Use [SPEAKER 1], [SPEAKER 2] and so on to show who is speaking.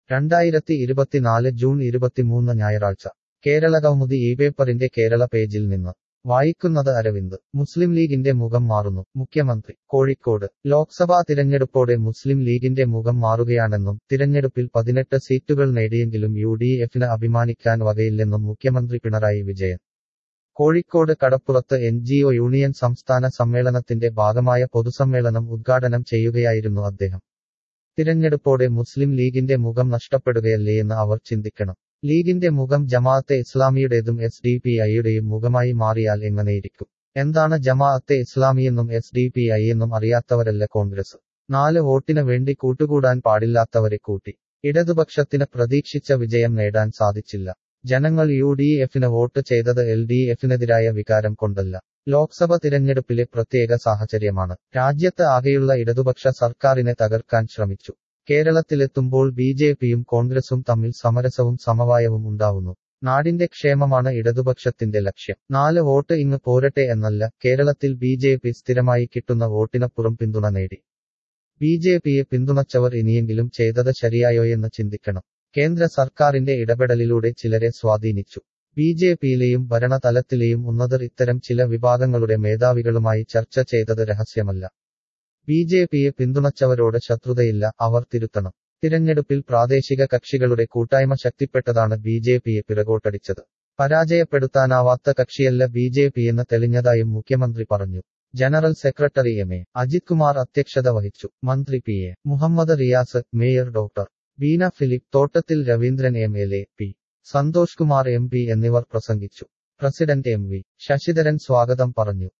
[SPEAKER 1] രണ്ടായിരത്തി ഇരുപത്തിനാല് ജൂൺ ഇരുപത്തിമൂന്ന് ഞായറാഴ്ച കേരള കൗമുദി ഈ പേപ്പറിന്റെ കേരള പേജിൽ നിന്ന് വായിക്കുന്നത് അരവിന്ദ് മുസ്ലിം ലീഗിന്റെ മുഖം മാറുന്നു മുഖ്യമന്ത്രി കോഴിക്കോട് ലോക്സഭാ തിരഞ്ഞെടുപ്പോടെ മുസ്ലിം ലീഗിന്റെ മുഖം മാറുകയാണെന്നും തിരഞ്ഞെടുപ്പിൽ പതിനെട്ട് സീറ്റുകൾ നേടിയെങ്കിലും യു ഡി എഫിന് അഭിമാനിക്കാൻ വകയില്ലെന്നും മുഖ്യമന്ത്രി പിണറായി വിജയൻ കോഴിക്കോട് കടപ്പുറത്ത് എൻ ജി ഒ യൂണിയൻ സംസ്ഥാന സമ്മേളനത്തിന്റെ ഭാഗമായ പൊതുസമ്മേളനം ഉദ്ഘാടനം ചെയ്യുകയായിരുന്നു അദ്ദേഹം തിരഞ്ഞെടുപ്പോടെ മുസ്ലിം ലീഗിന്റെ മുഖം നഷ്ടപ്പെടുകയല്ലേയെന്ന് അവർ ചിന്തിക്കണം ലീഗിന്റെ മുഖം ജമാഅത്തെ ഇസ്ലാമിയുടേതും എസ് ഡി പി ഐയുടെയും മുഖമായി മാറിയാൽ എങ്ങനെയിരിക്കും എന്താണ് ജമാഅത്തെ ഇസ്ലാമിയെന്നും എസ് ഡി പി ഐ എന്നും അറിയാത്തവരല്ല കോൺഗ്രസ് നാല് വോട്ടിന് വേണ്ടി കൂട്ടുകൂടാൻ പാടില്ലാത്തവരെ കൂട്ടി ഇടതുപക്ഷത്തിന് പ്രതീക്ഷിച്ച വിജയം നേടാൻ സാധിച്ചില്ല ജനങ്ങൾ യു ഡി എഫിന് വോട്ട് ചെയ്തത് എൽ ഡി എഫിനെതിരായ വികാരം കൊണ്ടല്ല ലോക്സഭ തിരഞ്ഞെടുപ്പിലെ പ്രത്യേക സാഹചര്യമാണ് രാജ്യത്ത് ആകെയുള്ള ഇടതുപക്ഷ സർക്കാരിനെ തകർക്കാൻ ശ്രമിച്ചു കേരളത്തിലെത്തുമ്പോൾ ബി ജെ പിയും കോൺഗ്രസും തമ്മിൽ സമരസവും സമവായവും ഉണ്ടാവുന്നു നാടിന്റെ ക്ഷേമമാണ് ഇടതുപക്ഷത്തിന്റെ ലക്ഷ്യം നാല് വോട്ട് ഇങ്ങ് പോരട്ടെ എന്നല്ല കേരളത്തിൽ ബി ജെ പി സ്ഥിരമായി കിട്ടുന്ന വോട്ടിനപ്പുറം പിന്തുണ നേടി ബി ജെ പിയെ പിന്തുണച്ചവർ ഇനിയെങ്കിലും ചെയ്തത് ശരിയായോയെന്ന് ചിന്തിക്കണം കേന്ദ്ര സർക്കാരിന്റെ ഇടപെടലിലൂടെ ചിലരെ സ്വാധീനിച്ചു ബി ജെ പിയിലെയും ഭരണതലത്തിലെയും ഉന്നതർ ഇത്തരം ചില വിഭാഗങ്ങളുടെ മേധാവികളുമായി ചർച്ച ചെയ്തത് രഹസ്യമല്ല ബി ജെ പിയെ പിന്തുണച്ചവരോട് ശത്രുതയില്ല അവർ തിരുത്തണം തിരഞ്ഞെടുപ്പിൽ പ്രാദേശിക കക്ഷികളുടെ കൂട്ടായ്മ ശക്തിപ്പെട്ടതാണ് ബി ജെ പിയെ പിറകോട്ടടിച്ചത് പരാജയപ്പെടുത്താനാവാത്ത കക്ഷിയല്ല ബി ജെ പിയെന്ന് തെളിഞ്ഞതായും മുഖ്യമന്ത്രി പറഞ്ഞു general secretary M A Ajith Kumar അധ്യക്ഷത വഹിച്ചു മന്ത്രി P A Mohammed Riyas mayor doctor Beena Philip Thottathil Raveendran M L A P Santhosh Kumar M P എന്നിവർ പ്രസംഗിച്ചു പ്രസിഡന്റ് എം വി ശശിധരൻ സ്വാഗതം പറഞ്ഞു